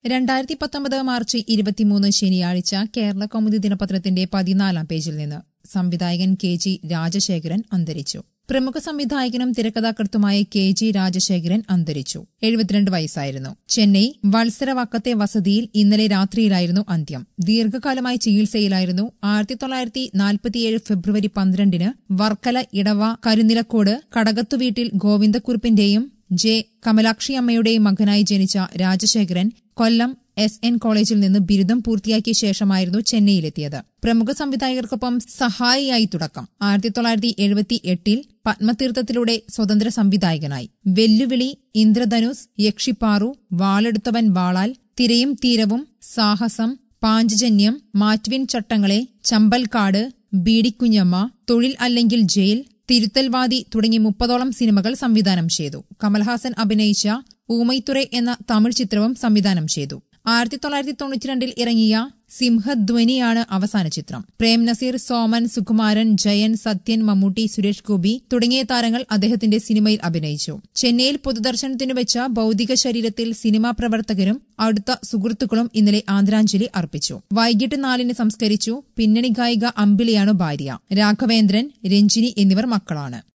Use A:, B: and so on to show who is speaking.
A: രണ്ടായിരത്തി പത്തൊമ്പത് മാർച്ച് ഇരുപത്തിമൂന്ന് ശനിയാഴ്ച കേരള കൗമുദി ദിനപത്രത്തിന്റെ പതിനാലാം പേജിൽ നിന്ന് സംവിധായകൻ കെ ജി രാജശേഖരൻ അന്തരിച്ചു പ്രമുഖ സംവിധായകനും തിരക്കഥാകൃത്തുമായ കെ ജി രാജശേഖരൻ അന്തരിച്ചു എഴുപത്തിരണ്ട് വയസ്സായിരുന്നു ചെന്നൈ വത്സരവാക്കത്തെ വസതിയിൽ ഇന്നലെ രാത്രിയിലായിരുന്നു അന്ത്യം ദീർഘകാലമായി ചികിത്സയിലായിരുന്നു ആയിരത്തി തൊള്ളായിരത്തി നാൽപ്പത്തിയേഴ് ഫെബ്രുവരി പന്ത്രണ്ടിന് വർക്കല ഇടവ കരുനിലക്കോട് കടകത്തുവീട്ടിൽ ഗോവിന്ദക്കുറുപ്പിന്റെയും ജെ കമലാക്ഷി അമ്മയുടെയും മകനായി ജനിച്ച രാജശേഖരൻ കൊല്ലം എസ് എൻ കോളേജിൽ നിന്ന് ബിരുദം പൂർത്തിയാക്കിയ ശേഷമായിരുന്നു ചെന്നൈയിലെത്തിയത് പ്രമുഖ സംവിധായകർക്കൊപ്പം സഹായിയായി തുടക്കം ആയിരത്തി തൊള്ളായിരത്തി എഴുപത്തി എട്ടിൽ പത്മതീർത്ഥത്തിലൂടെ സ്വതന്ത്ര സംവിധായകനായി വെല്ലുവിളി ഇന്ദ്രധനുസ് യക്ഷിപ്പാറു വാളെടുത്തവൻ വാളാൽ തിരയും തീരവും സാഹസം പാഞ്ചജന്യം മാറ്റുവിൻ ചട്ടങ്ങളെ ചമ്പൽക്കാട് ബീഡിക്കുഞ്ഞമ്മ തൊഴിൽ അല്ലെങ്കിൽ ജയിൽ തിരുത്തൽവാദി തുടങ്ങി മുപ്പതോളം സിനിമകൾ സംവിധാനം ചെയ്തു കമൽഹാസൻ അഭിനയിച്ച ഊമൈത്തുറെ എന്ന തമിഴ് ചിത്രവും സംവിധാനം ചെയ്തു ആയിരത്തി തൊള്ളായിരത്തി തൊണ്ണൂറ്റിരണ്ടിൽ ഇറങ്ങിയ സിംഹധ്വനിയാണ് അവസാന ചിത്രം പ്രേം നസീർ സോമൻ സുകുമാരൻ ജയൻ സത്യൻ മമ്മൂട്ടി സുരേഷ് ഗോപി തുടങ്ങിയ താരങ്ങൾ അദ്ദേഹത്തിന്റെ സിനിമയിൽ അഭിനയിച്ചു ചെന്നൈയിൽ പൊതുദർശനത്തിനു വെച്ച ഭൌതിക ശരീരത്തിൽ സിനിമാ പ്രവർത്തകരും അടുത്ത സുഹൃത്തുക്കളും ഇന്നലെ ആദരാഞ്ജലി അർപ്പിച്ചു വൈകിട്ട് നാലിന് സംസ്കരിച്ചു പിന്നണി ഗായിക അമ്പിളിയാണ് ഭാര്യ രാഘവേന്ദ്രൻ രഞ്ജിനി എന്നിവർ മക്കളാണ്